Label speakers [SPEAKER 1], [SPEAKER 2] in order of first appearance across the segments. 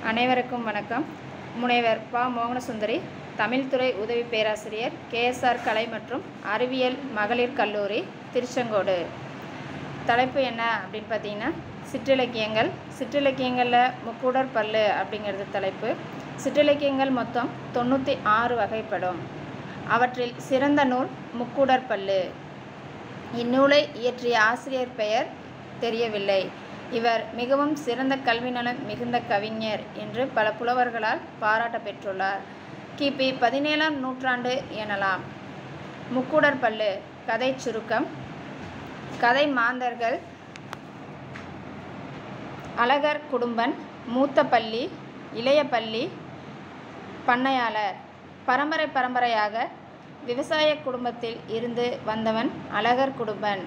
[SPEAKER 1] அனைவருக்கும் வணக்கம் முனைவர் ப மோகனசுந்தரி தமிழ்துறை உதவி பேராசிரியர் கேஎஸ்ஆர் கலை மற்றும் அறிவியல் மகளிர் கல்லூரி திருச்செங்கோடு தலைப்பு என்ன அப்படின்னு பார்த்தீங்கன்னா சிற்றிலக்கியங்கள் சிற்றிலக்கியங்களில் முக்கூடர் பல்லு அப்படிங்கிறது தலைப்பு சிற்றிலக்கியங்கள் மொத்தம் தொண்ணூற்றி ஆறு வகைப்படும் அவற்றில் சிறந்த நூல் முக்கூடர் பல்லு இந்நூலை இயற்றிய ஆசிரியர் பெயர் தெரியவில்லை இவர் மிகவும் சிறந்த கல்வி நலம் மிகுந்த கவிஞர் என்று பல புலவர்களால் பாராட்ட பெற்றுள்ளார் கிபி பதினேழாம் நூற்றாண்டு எனலாம் முக்கூடர் பல்லு கதை சுருக்கம் கதை மாந்தர்கள் அழகர் குடும்பன் மூத்த பள்ளி இளைய பள்ளி பண்ணையாளர் பரம்பரை பரம்பரையாக விவசாய குடும்பத்தில் இருந்து வந்தவன் அழகர் குடும்பன்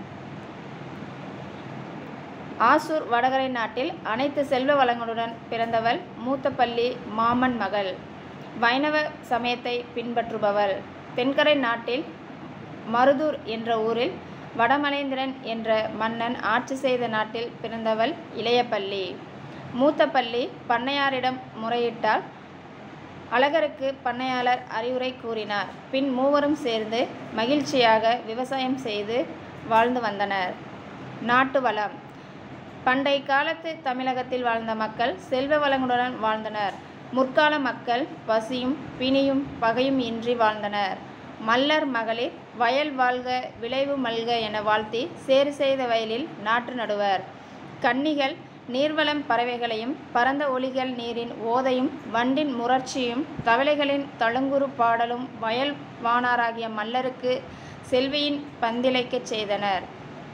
[SPEAKER 1] ஆசூர் வடகரை நாட்டில் அனைத்து செல்வ வளங்களுடன் பிறந்தவள் மூத்த பள்ளி மாமன் மகள் வைணவ சமயத்தை பின்பற்றுபவள் தென்கரை நாட்டில் மருதூர் என்ற ஊரில் வடமலேந்திரன் என்ற மன்னன் ஆட்சி செய்த நாட்டில் பிறந்தவள் இளையபள்ளி மூத்த பள்ளி பண்ணையாரிடம் முறையிட்டால் அழகருக்கு பண்ணையாளர் அறிவுரை கூறினார் பின் மூவரும் சேர்ந்து மகிழ்ச்சியாக விவசாயம் செய்து வாழ்ந்து வந்தனர் நாட்டு வளம் பண்டை காலத்து தமிழகத்தில் வாழ்ந்த மக்கள் செல்வ வளங்களுடன் வாழ்ந்தனர் முற்கால மக்கள் பசியும் பிணியும் பகையும் இன்றி வாழ்ந்தனர் மல்லர் மகளிர் வயல் வாழ்க விளைவு மல்க என வாழ்த்தி சேறு செய்த வயலில் நாற்று நடுவர் கன்னிகள் நீர்வளம் பறவைகளையும் பரந்த ஒளிகள் நீரின் ஓதையும் வண்டின் முரட்சியும் தவளைகளின் தழுங்குறு பாடலும் வயல் வானாராகிய மல்லருக்கு செல்வியின் பந்திலைக்கச் செய்தனர்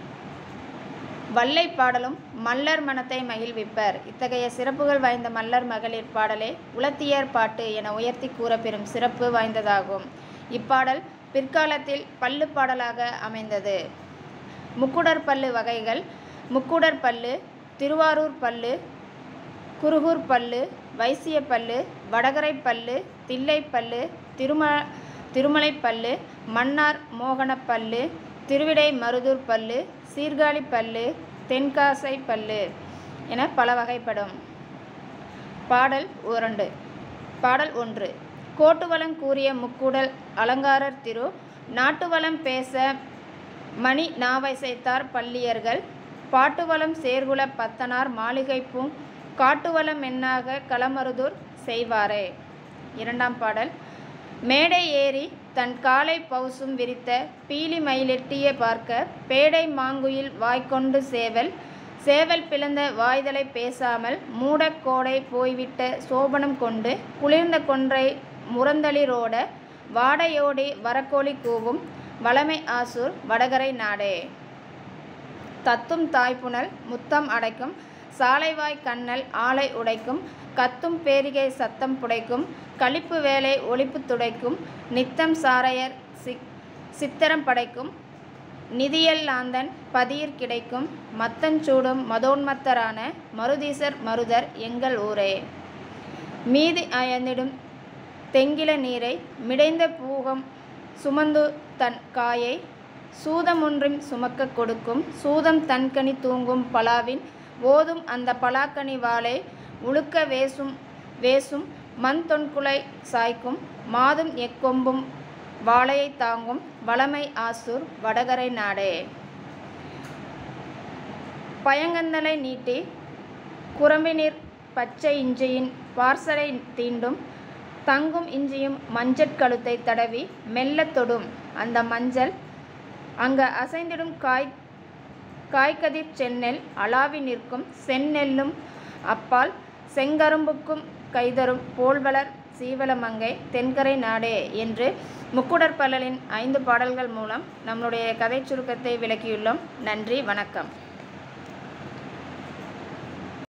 [SPEAKER 1] வல்லை பாடலும் மல்லர் மனத்தை மகிழ்விப்பர் இத்தகைய சிறப்புகள் வாய்ந்த மல்லர் மகளிர் பாடலே உலத்தியர் பாட்டு என உயர்த்தி கூறப்பெறும் சிறப்பு வாய்ந்ததாகும் இப்பாடல் பிற்காலத்தில் பல்லு பாடலாக அமைந்தது முக்குடர் பல்லு வகைகள் முக்குடர் பல்லு திருவாரூர் பல்லு குருகூர் பல்லு வைசிய பல்லு வடகரை பல்லு தில்லை பல்லு திரும திருமலை பல்லு மன்னார் மோகனப் பல்லு திருவிடை மருதூர் பல்லு சீர்காழி பல்லு தென்காசை பல்லு என பல வகைப்படும் பாடல் உரண்டு பாடல் ஒன்று கோட்டுவளம் கூறிய முக்கூடல் அலங்காரர் திரு நாட்டுவளம் பேச மணி நாவைசைத்தார் பள்ளியர்கள் பாட்டுவளம் சேர்குல பத்தனார் மாளிகைப்பூங் காட்டுவளம் என்னாக களமருதூர் செய்வாரே இரண்டாம் பாடல் மேடை ஏறி தன் காலை பவுசும் விரித்த பீலி மயிலெட்டிய பார்க்க பேடை மாங்குயில் வாய்க்கொண்டு சேவல் சேவல் பிளந்த வாய்தலை பேசாமல் மூடக்கோடை போய்விட்ட சோபனம் கொண்டு குளிர்ந்த கொன்றை முரந்தளிரோட வாடையோடி வரக்கோழி கூவும் வளமை ஆசூர் வடகரை நாடே தத்தும் தாய்ப்புணல் முத்தம் அடைக்கும் சாலைவாய் கண்ணல் ஆலை உடைக்கும் கத்தும் பேரிகை சத்தம் புடைக்கும் களிப்பு வேலை ஒளிப்பு துடைக்கும் நித்தம் சாரையர் சிக் சித்திரம் படைக்கும் நிதியல்லாந்தன் பதியிற் கிடைக்கும் மத்தஞ்சூடும் மதோன்மத்தரான மருதீசர் மருதர் எங்கள் ஊரே மீதி அயர்ந்திடும் தெங்கில நீரை மிடைந்த பூகம் சுமந்து தன் காயை சூதமொன்றும் சுமக்க கொடுக்கும் சூதம் தன்கனி தூங்கும் பலாவின் ஓதும் அந்த பலாக்கனி வாளை உழுக்க வேசும் வேசும் மண் தொன்குலை சாய்க்கும் மாதும் எக்கொம்பும் வாழையை தாங்கும் வளமை ஆசூர் வடகரை நாடே பயங்கந்தலை நீட்டி குரம்பினிர் பச்சை இஞ்சியின் பார்சலை தீண்டும் தங்கும் இஞ்சியும் மஞ்சட் கழுத்தை தடவி மெல்ல தொடும் அந்த மஞ்சள் அங்க அசைந்திடும் காய் காய்கதிர் செந்நெல் அளாவி நிற்கும் செந்நெல்லும் அப்பால் செங்கரும்புக்கும் கைதரும் போல்வளர் சீவலமங்கை தென்கரை நாடே என்று முக்குடற்பல்லலின் ஐந்து பாடல்கள் மூலம் நம்முடைய கதை சுருக்கத்தை விளக்கியுள்ளோம் நன்றி வணக்கம்